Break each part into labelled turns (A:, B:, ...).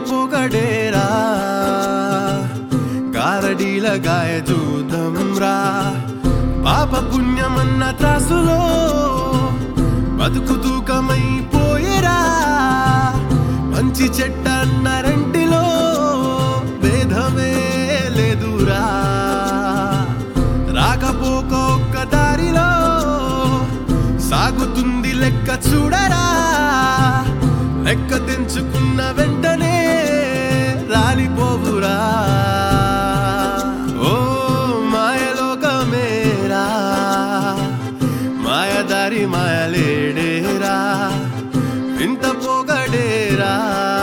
A: పొగడేరా గారడీల గాయ చూద్దాం రా పాప పుణ్యమన్న త్రాసులో బతుకు తూకమైపోయేరా మంచి చెట్ట అన్న రెంటిలో భేదమే లేదురా రాకపోక ఒక్క దారిలో సాగుతుంది లెక్క చూడరా లెక్క తెంచుకున్న వెంటనే రాలిపోవురా ఓ మాయలోకమేరా మాయదారి మాయలేడేరా వింత పోగడేరా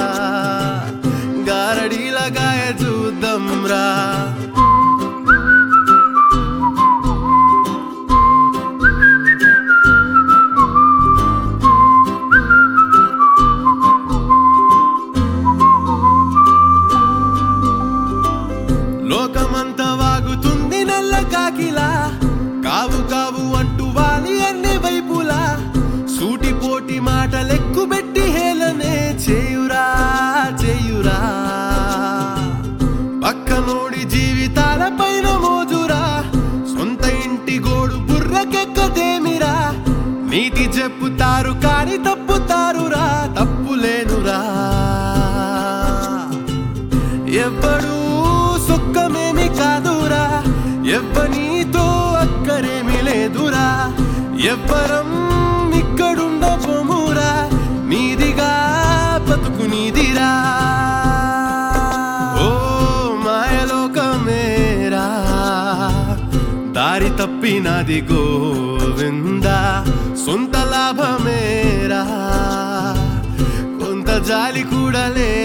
A: గారడీల గాయ చూద్దాం రా లోకమంతా వాగుతుంది నల్ల కాకిలా కావు కావు అంటూ వాలి అన్ని వైపులా సూటిపోటి మాటలెక్కు పెట్టి హేళనే చేయురా చేయురా పక్కనోడి జీవితాల పైన మోజురా సొంత ఇంటి గోడు బుర్రకెక్కదేమిరా నీతి చెప్పుతారు కాని తప్పుతారురా తప్పులేనురా ఎవ్వడూ సుఖమేమి కాదురా ఎవ్వనీతో అక్కరేమి లేదురా ఎవ్వరం ఇక్కడుండ పొమురా నీదిగా బతుకు నీదిరా ఓ మాయలోకమేరా దారి తప్పినది గోవిందా సొంత లాభమేరా కొంత జాలి కూడా లే